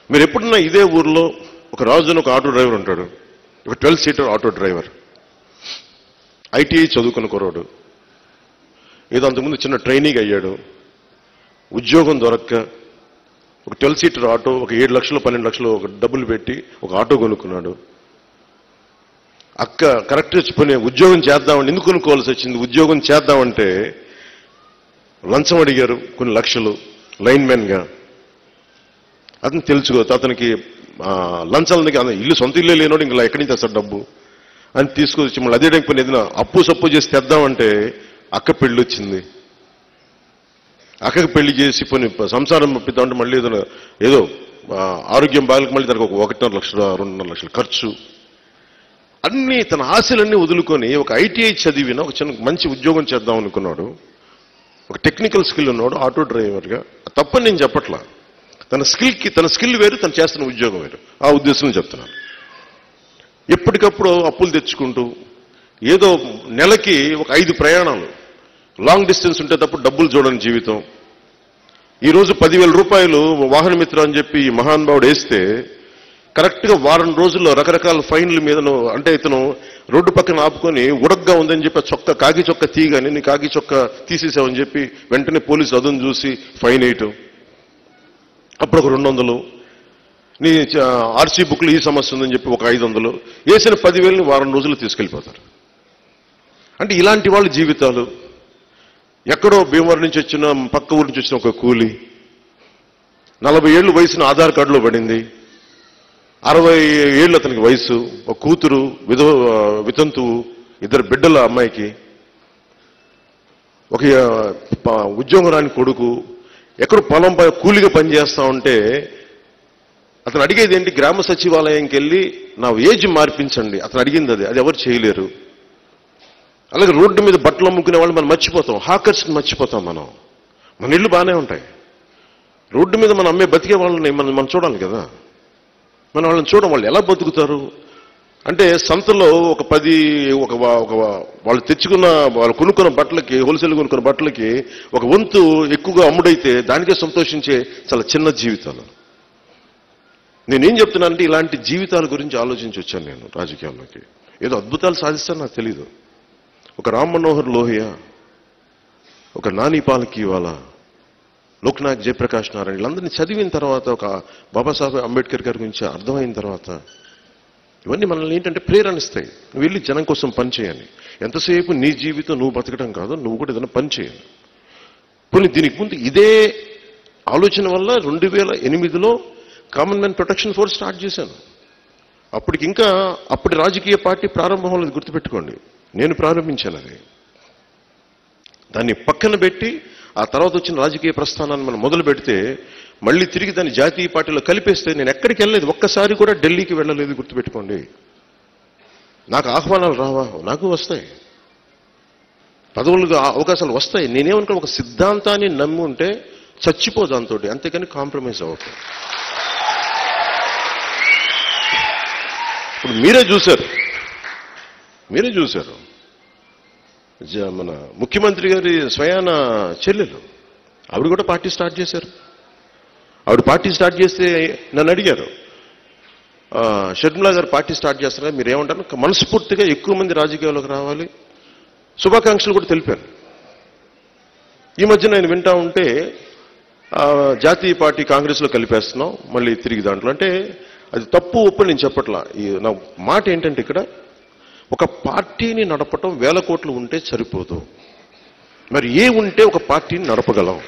మీరు ఎప్పుడున్నా ఇదే ఊర్లో ఒక రాజు అని ఒక ఆటో డ్రైవర్ ఉంటాడు ఒక twelve seater auto driver ITI చదువుకున్న కుర్రాడు ఏదో అంతకుముందు చిన్న ట్రైనింగ్ అయ్యాడు ఉద్యోగం దొరక్క ఒక ట్వెల్వ్ సీటర్ ఆటో ఒక ఏడు లక్షలు పన్నెండు లక్షలు ఒక డబ్బులు పెట్టి ఒక ఆటో కొనుక్కున్నాడు అక్క కరెక్ట్ పోనీ ఉద్యోగం చేద్దామని ఎందుకు కొనుక్కోవాల్సి వచ్చింది ఉద్యోగం చేద్దామంటే లంచం అడిగారు కొన్ని లక్షలు లైన్మెన్గా అతను తెలుసుకో అతనికి ఆ, లంచాలకి అతను ఇల్లు సొంత ఇల్లే లేనోడు ఇంకా ఎక్కడి నుంచి తెస్తాడు డబ్బు అని తీసుకొచ్చి మళ్ళీ అదే టైం ఏదైనా అప్పు సప్పు చేసి తెద్దామంటే అక్క పెళ్ళి వచ్చింది అక్కకి పెళ్లి చేసి పోనీ సంసారం పంపిద్దామంటే మళ్ళీ ఏదైనా ఏదో ఆ, ఆరోగ్యం బాగాలకు మళ్ళీ దానికి ఒక ఒకటిన్నర లక్షలు రెండున్నర లక్షలు ఖర్చు అన్ని తన ఆశలన్నీ వదులుకొని ఒక ఐటీఐ చదివిన ఒక చిన్న మంచి ఉద్యోగం చేద్దాం అనుకున్నాడు ఒక టెక్నికల్ స్కిల్ ఉన్నాడు ఆటో డ్రైవర్గా తప్పని నేను చెప్పట్లా తన స్కిల్కి తన స్కిల్ వేరు తను చేస్తున్న ఉద్యోగం వేరు ఆ ఉద్దేశం చెప్తున్నాను ఎప్పటికప్పుడు అప్పులు తెచ్చుకుంటూ ఏదో నెలకి ఒక ఐదు ప్రయాణాలు లాంగ్ డిస్టెన్స్ ఉంటే తప్పుడు డబ్బులు చూడని జీవితం ఈ రోజు పదివేల రూపాయలు వాహన మిత్ర అని చెప్పి ఈ మహానుభావుడు వేస్తే కరెక్ట్గా వారం రోజుల్లో రకరకాల ఫైన్ల మీదను అంటే ఇతను రోడ్డు పక్కన ఆపుకొని ఉడగ్గా ఉందని చెప్పి ఆ చొక్క కాకి చొక్క తీయగానే నీ కాకి చొక్క తీసేసావని చెప్పి వెంటనే పోలీసు అదును చూసి ఫైన్ వేయటం అప్పుడు ఒక రెండు వందలు నీ ఆర్సీ బుక్లు ఈ సమస్య ఉందని చెప్పి ఒక ఐదు వందలు వేసిన పదివేలని వారం రోజులు తీసుకెళ్ళిపోతారు అంటే ఇలాంటి వాళ్ళ జీవితాలు ఎక్కడో భీమవరం నుంచి వచ్చిన పక్క ఊరి నుంచి వచ్చిన ఒక కూలి నలభై ఏళ్ళు వయసున ఆధార్ కార్డులో పడింది అరవై ఏళ్ళు అతనికి వయసు ఒక కూతురు విధ వితంతువు ఇద్దరు బిడ్డల అమ్మాయికి ఒక ఆ, ప- ఉద్యోగం రాని కొడుకు ఎక్కడ పొలం ప- కూలిగా పనిచేస్తా ఉంటే అతను అడిగేది ఏంటి గ్రామ సచివాలయంకి వెళ్ళి నా ఏజ్ మార్పించండి అతను అడిగింది అది అది ఎవరు చేయలేరు అలాగే రోడ్డు మీద బట్టలు అమ్ముకునే వాళ్ళు మనం మర్చిపోతాం హాకర్స్ మర్చిపోతాం మనం మన ఇళ్ళు బాగానే ఉంటాయి రోడ్డు మీద మనం అమ్మే బతికే వాళ్ళని మనం మనం చూడాలి కదా మనం వాళ్ళని చూడం వాళ్ళు ఎలా బతుకుతారు అంటే సంతలో ఒక పది ఒక వా- ఒక వా- వాళ్ళు తెచ్చుకున్న వాళ్ళు కొనుక్కున్న బట్టలకి హోల్సేల్ కొనుక్కున్న బట్టలకి ఒక వంతు ఎక్కువగా అమ్ముడైతే దానికే సంతోషించే చాలా చిన్న జీవితాలు నేనేం చెప్తున్నానంటే ఇలాంటి జీవితాల గురించి ఆలోచించి వచ్చాను నేను రాజకీయాల్లోకి ఏదో అద్భుతాలు సాధిస్తాను నాకు తెలీదు ఒక రామ్ మనోహర్ లోహియా ఒక నాని పాలకీవాలా లోక్నాయక్ జయప్రకాష్ నారాయణ వీళ్ళందరినీ చదివిన తర్వాత ఒక బాబాసాహెబ్ అంబేద్కర్ గారి గురించి అర్థమైన తర్వాత ఇవన్నీ మనల్ని ఏంటంటే ప్రేరణిస్తాయి నువ్వు వెళ్ళి జనం కోసం పని చేయాలి ఎంతసేపు నీ జీవితం నువ్వు బతకడం కాదు నువ్వు కూడా ఏదైనా పని చేయాలి పోనీ దీనికి ముందు ఇదే ఆలోచన వల్ల రెండు వేల ఎనిమిదిలో common man protection force start చేశాను అప్పటికి ఇంకా అప్పటి రాజకీయ పార్టీ ప్రారంభం అవ్వలేదు గుర్తుపెట్టుకోండి నేను ప్రారంభించాను అది దాన్ని పక్కన పెట్టి ఆ తర్వాత వచ్చిన రాజకీయ ప్రస్థానాన్ని మనం మొదలు పెడితే మళ్ళీ తిరిగి దాన్ని జాతీయ పార్టీలో కలిపేస్తే నేను ఎక్కడికి వెళ్ళలేదు ఒక్కసారి కూడా ఢిల్లీకి వెళ్ళలేదు గుర్తుపెట్టుకోండి నాకు ఆహ్వానాలు రావా నాకు వస్తాయి పదవులుగా అవకాశాలు వస్తాయి నేనేమనుకున్నా ఒక సిద్ధాంతాన్ని నమ్మి ఉంటే చచ్చిపో దాంతో అంతేకాని కాంప్రమైజ్ అవ్వకు ఇప్పుడు మీరే చూశారు మీరే చూశారు జ- మన ముఖ్యమంత్రి గారి స్వయాన చెల్లెలు ఆవిడ కూడా పార్టీ స్టార్ట్ చేశారు ఆవిడ పార్టీ స్టార్ట్ చేస్తే నన్ను అడిగారు ఆ, షర్మిలా గారు పార్టీ స్టార్ట్ చేస్తారా మీరు ఏమంటారు మనస్ఫూర్తిగా ఎక్కువ మంది రాజకీయాల్లోకి రావాలి శుభాకాంక్షలు కూడా తెలిపాను ఈ మధ్య నేను వింటా ఉంటే ఆ, జాతీయ పార్టీ కాంగ్రెస్లో కలిపేస్తున్నాం మళ్ళీ తిరిగి దాంట్లో అంటే అది తప్పు ఒప్పు నేను చెప్పట్లా ఈ నా మాట ఏంటంటే ఇక్కడ ఒక పార్టీని నడపటం వేల కోట్లు ఉంటే సరిపోదు మరి ఏ ఉంటే ఒక పార్టీని నడపగలం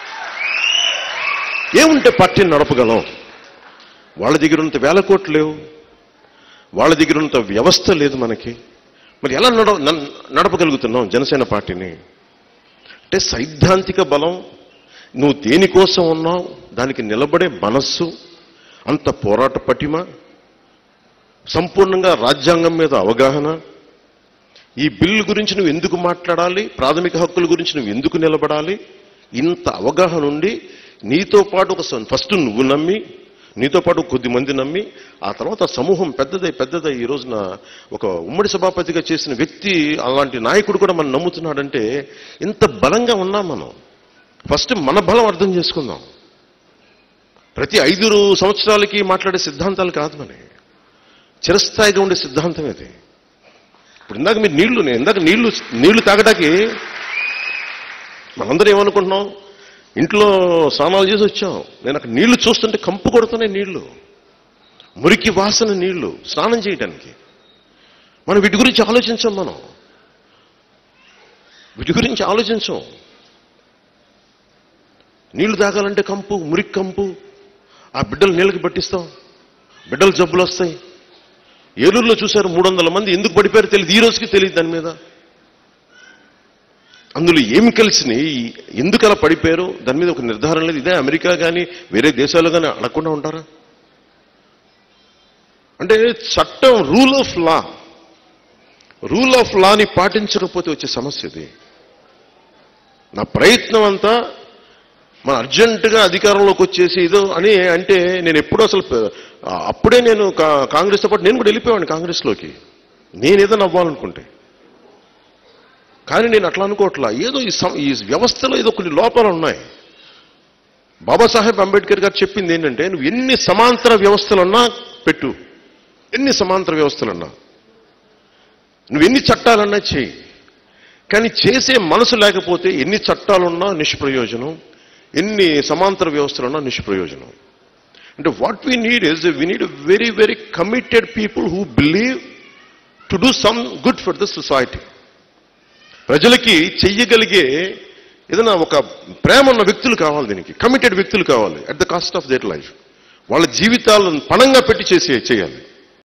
ఏ ఉంటే పార్టీని నడపగలం వాళ్ళ దగ్గర ఉన్నంత వేల కోట్లు లేవు వాళ్ళ దగ్గర ఉన్నంత వ్యవస్థ లేదు మనకి మరి ఎలా నడ నన్- నడపగలుగుతున్నాం జనసేన పార్టీని అంటే సైద్ధాంతిక బలం నువ్వు దేనికోసం ఉన్నావు దానికి నిలబడే మనస్సు అంత పోరాట పటిమ సంపూర్ణంగా రాజ్యాంగం మీద అవగాహన ఈ బిల్లు గురించి నువ్వు ఎందుకు మాట్లాడాలి ప్రాథమిక హక్కుల గురించి నువ్వు ఎందుకు నిలబడాలి ఇంత అవగాహన ఉండి నీతో పాటు ఒక స- ఫస్ట్ నువ్వు నమ్మి నీతో పాటు కొద్ది మంది నమ్మి ఆ తర్వాత సమూహం పెద్దదై పెద్దదై ఈ రోజున ఒక ఉమ్మడి సభాపతిగా చేసిన వ్యక్తి అలాంటి నాయకుడు కూడా మనం నమ్ముతున్నాడంటే ఇంత బలంగా ఉన్నాం మనం ఫస్ట్ మన బలం అర్థం చేసుకుందాం ప్రతి ఐదు సంవత్సరాలకి మాట్లాడే సిద్ధాంతాలు కాదు మని చిరస్థాయిగా ఉండే సిద్ధాంతం ఇది ఇప్పుడు ఇందాక మీరు నీళ్లు నేను ఇందాక నీళ్లు నీళ్లు తాగడానికి మనందరం ఏమనుకుంటున్నాం ఇంట్లో స్నానాలు చేసి వచ్చాం నేను అక్కడ నీళ్లు చూస్తుంటే కంపు కొడుతున్నాయి నీళ్లు మురికి వాసన నీళ్లు స్నానం చేయడానికి మనం వీటి గురించి ఆలోచించాం మనం వీటి గురించి ఆలోచించాం నీళ్లు తాగాలంటే కంపు మురికి కంపు ఆ బిడ్డలు నీళ్ళకి పట్టిస్తాం బిడ్డలు జబ్బులు వస్తాయి ఏలూరులో చూశారు మూడు వందల మంది ఎందుకు పడిపోయారో తెలియదు ఈ రోజుకి తెలియదు దాని మీద అందులో ఏమి కలిసినాయి ఎందుకు అలా పడిపోయారు దాని మీద ఒక నిర్ధారణ లేదు ఇదే అమెరికా కానీ వేరే దేశాలు కానీ అడగకుండా ఉంటారా అంటే చట్టం rule of law rule of లాని పాటించకపోతే వచ్చే సమస్య ఇది నా ప్రయత్నం అంతా మన అర్జెంటుగా అధికారంలోకి వచ్చేసి ఇదో అని అంటే నేను ఎప్పుడు అసలు ప- ఆ, అప్పుడే నేను కా- కాంగ్రెస్తో పాటు నేను కూడా వెళ్ళిపోయాను కాంగ్రెస్లోకి నేను ఏదో నవ్వాలనుకుంటే కానీ నేను అట్లా అనుకోవట్లా ఏదో ఈ సం- ఈ వ్యవస్థలో ఏదో కొన్ని లోపాలు ఉన్నాయి బాబాసాహెబ్ అంబేద్కర్ గారు చెప్పింది ఏంటంటే నువ్వు ఎన్ని సమాంతర వ్యవస్థలున్నా పెట్టు ఎన్ని సమాంతర వ్యవస్థలున్నా నువ్వు ఎన్ని చట్టాలన్నా చేయి కానీ చేసే మనసు లేకపోతే ఎన్ని చట్టాలున్నా నిష్ప్రయోజనం ఎన్ని సమాంతర వ్యవస్థలున్నా నిష్ప్రయోజనం అంటే what we need is we need very very committed people who believe to do some good for the society ప్రజలకి చెయ్యగలిగే ఏదైనా ఒక ప్రేమ ఉన్న వ్యక్తులు కావాలి దీనికి కమిటెడ్ వ్యక్తులు కావాలి at the cost of their life వాళ్ళ జీవితాలను పణంగా పెట్టి చేసే చేయాలి